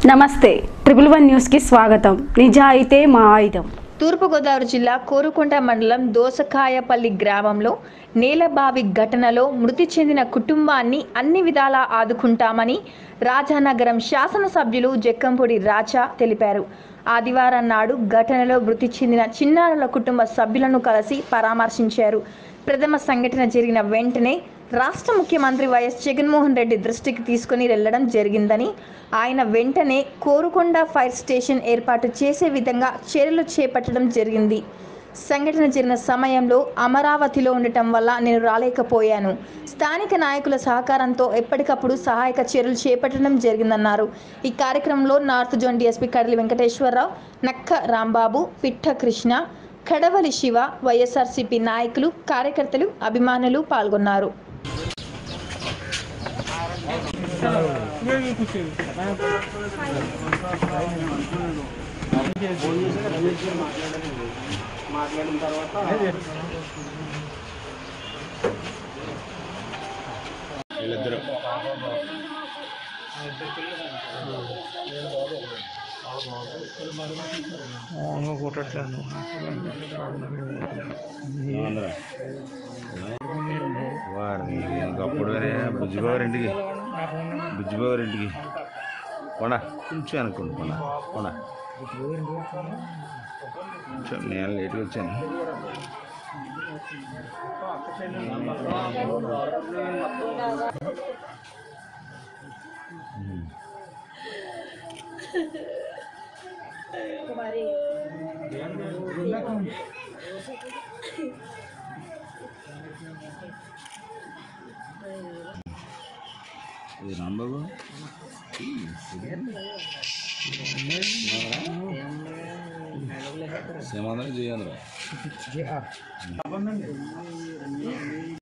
నమస్తే triple one న్యూస్కి స్వాగతం నిజాయితే మా ఆయుధం తూర్పుగోదావరి జిల్లా కోరుకొండ మండలం దోసకాయపల్లి గ్రామంలో నేలబావి ఘటనలో మృతి చెందిన కుటుంబాన్ని అన్ని విధాలా ఆదుకుంటామని రాజానగరం శాసనసభ్యులు జక్కంపూడి రాజా తెలిపారు ఆదివారం నాడు ఘటనలో మృతి చెందిన చిన్నారుల కుటుంబ సభ్యులను కలిసి పరామర్శించారు ప్రథమ సంఘటన జరిగిన వెంటనే రాష్ట్ర ముఖ్యమంత్రి వైఎస్ జగన్మోహన్ రెడ్డి దృష్టికి తీసుకుని వెళ్లడం జరిగిందని ఆయన వెంటనే కోరుకొండ ఫైర్ స్టేషన్ ఏర్పాటు చేసే విధంగా చర్యలు చేపట్టడం జరిగింది సంఘటన జరిగిన సమయంలో అమరావతిలో ఉండటం వల్ల నేను రాలేకపోయాను స్థానిక నాయకుల సహకారంతో ఎప్పటికప్పుడు సహాయక చర్యలు చేపట్టడం జరిగిందన్నారు ఈ కార్యక్రమంలో నార్త్ జోన్ డిఎస్పీ కడలి వెంకటేశ్వరరావు నక్క రాంబాబు పిట్ట కృష్ణ కడవలి శివ వైఎస్ఆర్సీపీ నాయకులు కార్యకర్తలు అభిమానులు పాల్గొన్నారు వీళ్ళిద్దరు ఏమందరా? వాడిని ఇంకప్పుడు వేరే బుజ్జిబాబు ఇంటికి బుజ్జిబాబు ఇంటికి కొండ కొంచెం అనుకోండి కొండ కొండ కొంచెం నేను లేట్గా వచ్చాను ఇది రాంబాబు సేమాంధ్ర జయాంధ్ర